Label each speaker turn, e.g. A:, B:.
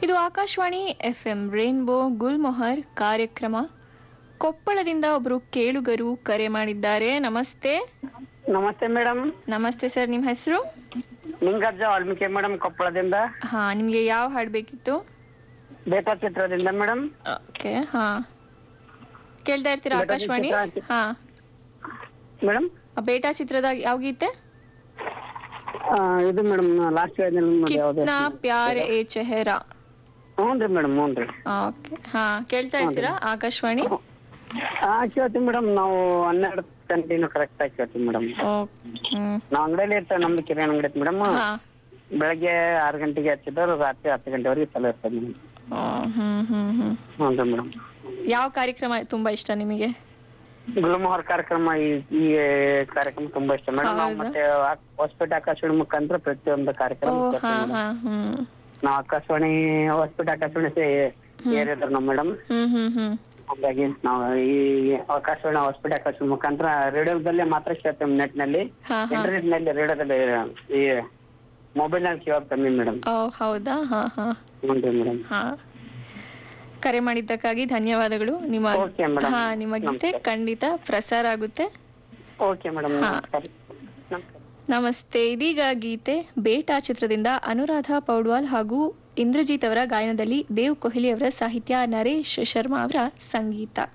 A: ಇದು Akashvani F M rainbow Gulmohar ಕಾರ್ಯಕ್ರಮ ಕೊಪ್ಪಳದಿಂದ ಒಬ್ರು ಕೇಳುಗರು ಕರೆ ಮಾಡಿದ್ದಾರೆ ನಮಸ್ತೆ
B: ನಮಸ್ತೆ ಮೇಡಮ್
A: ನಮಸ್ತೆ ಸರ್ ನಿಮ್ಮ ಹೆಸರು
B: ನಿಂಗಜ್ಜ ವಾಲ್ಮೀಕಿ ಮೇಡಮ್ ಕೊಪ್ಪಳದಿಂದ
A: ಹಾ ನಿಮ್ಗೆ ಯಾವ ಹಾಡು ಬೇಕಿತ್ತು
B: ಬೇಟಾ ಚಿತ್ರದಿಂದ ಮೇಡಮ್
A: ಓಕೆ ಹಾ ಕೇಳ್ತಾ ಇರ್ತೀರಾ
B: ಬೇಟಾ
A: ಆಕಾಶವಾಣಿ
B: ಚಿತ್ರ-
A: ಹಾ
B: ಮೇಡಮ್
A: ಆ ಬೇಟಾ ಚಿತ್ರದ ಯಾವ ಗೀತೆ
B: ಇದು ಮೇಡಮ್ ಲಾಸ್ಟ್ ಯಾವ್ದು
A: ಕಿತ್ನಾ ಪ್ಯಾರ್ ಎ ಚೆಹರಾ
B: ಹ್ಞೂ ರೀ ಮೇಡಮ್ ಹ್ಞೂ ರೀ
A: ಓಕೆ ಹಾ ಕೇಳ್ತಾ ಇರ್ತೀರಾ ಆಕಾಶವಾಣಿ
B: ಹಾ ಕೇಳ್ತೀವಿ ಮೇಡಮ್ ನಾವು ಹನ್ನೆರಡು ಕಂಟಿನ್ಯೂ ಕರೆಕ್ಟ್ ಆಗಿ ಕೇಳ್ತೀವಿ ಮೇಡಮ್
A: ಓಕೆ ಹ್ಮ್
B: ನಾವು ಅಂಗಡಿಯಲ್ಲಿ ಇರ್ತೇವೆ ನಮ್ದು ಕಿರಾಣಿ ಅಂಗಡಿ ಐತೆ ಮೇಡಮ್
A: ಹಾ
B: ಬೆಳಗ್ಗೆ ಆರು ಗಂಟೆಗೆ ಹಚ್ಚಿದ್ದವ್ರು ರಾತ್ರಿ ಹತ್ತು ಗಂಟೆವರೆಗೆ ಚಲೋ ಇರ್ತದೆ ಮೇಡಮ್
A: ಆ, ಹ್ಮ್ ಹ್ಮ್ ಹ್ಮ್
B: ಹ್ಞೂ ರೀ ಮೇಡಮ್
A: ಯಾವ ಕಾರ್ಯಕ್ರಮ ತುಂಬಾ ಇಷ್ಟ ನಿಮಗೆ
B: ಗುಲ್ಮೋಹರ್ ಕಾರ್ಯಕ್ರಮ ಈ ಈ ಕಾರ್ಯಕ್ರಮ ತುಂಬಾ ಇಷ್ಟ ಮೇಡಮ್ ನಾವು
A: ಹೌದಾ?
B: ಮತ್ತೆ ಹಾಸ್ಪಿಟಲ್ ಆಕಾಶವಾಣಿ ಮುಖಾಂತರ ಪ್ರತಿಯೊಂದು
A: ಓ
B: ಕಾರ್ಯಕ್ರಮ
A: ಹಾ
B: ಕೇಳ್ತೀವಿ madam.
A: ಹಾ ಹ್ಮ್
B: ನಾವು ಆಕಾಶವಾಣಿ ಹಾಸ್ಪಿಟಲ್ ಆಕಾಶವಾಣಿ ಏರಿಯಾದ್ರು ನಮ್ಮ ಮೇಡಮ್
A: ಹ್ಮ್ ಹ್ಮ್ ಹ್ಮ್
B: ಹಾಗಾಗಿ ನಾವು ಈ ಆಕಾಶವಾಣಿ ಹಾಸ್ಪಿಟಲ್ ಆಕಾಶವಾಣಿ ಮುಖಾಂತರ ರೇಡಿಯೋದಲ್ಲೇ ಮಾತ್ರ ಕೇಳ್ತೇವೆ ನೆಟ್ ನಲ್ಲಿ
A: ಹಾ ಹಾ
B: ಇಂಟರ್ನೆಟ್ ನಲ್ಲಿ ರೇಡಿಯೋದಲ್ಲಿ ಈ ಮೊಬೈಲ್ ನಲ್ಲಿ ಕೇಳೋದು ಕಮ್ಮಿ ಮೇಡಮ್
A: ಓ ಹೌದಾ ಹಾ ಹಾ
B: ಹ್ಞೂ ಮೇಡಮ್
A: ಹಾ ಕರೆ ಮಾಡಿದ್ದಕ್ಕಾಗಿ ಧನ್ಯವಾದಗಳು ನಿಮ್ಮ
B: Okay, madam.
A: ಹಾ ನಿಮ್ಮ ಗೀತೆ
B: ನಮಸ್ತೆ.
A: ಖಂಡಿತ ಪ್ರಸಾರ ಆಗುತ್ತೆ
B: ಓಕೆ ಮೇಡಮ್
A: ಹಾ.
B: ಸರಿ ನಮಸ್ಕಾರ
A: ನಮಸ್ತೆ ಇದೀಗ ಗೀತೆ ಬೇಟಾ ಚಿತ್ರದಿಂದ ಅನುರಾಧ ಪೌಡ್ವಾಲ್ ಹಾಗೂ ಇಂದ್ರಜಿತ್ ಅವರ ಗಾಯನದಲ್ಲಿ ದೇವ್ ಕೊಹ್ಲಿ ಅವರ ಸಾಹಿತ್ಯ ನರೇಶ್ ಶರ್ಮಾ ಅವರ ಸಂಗೀತ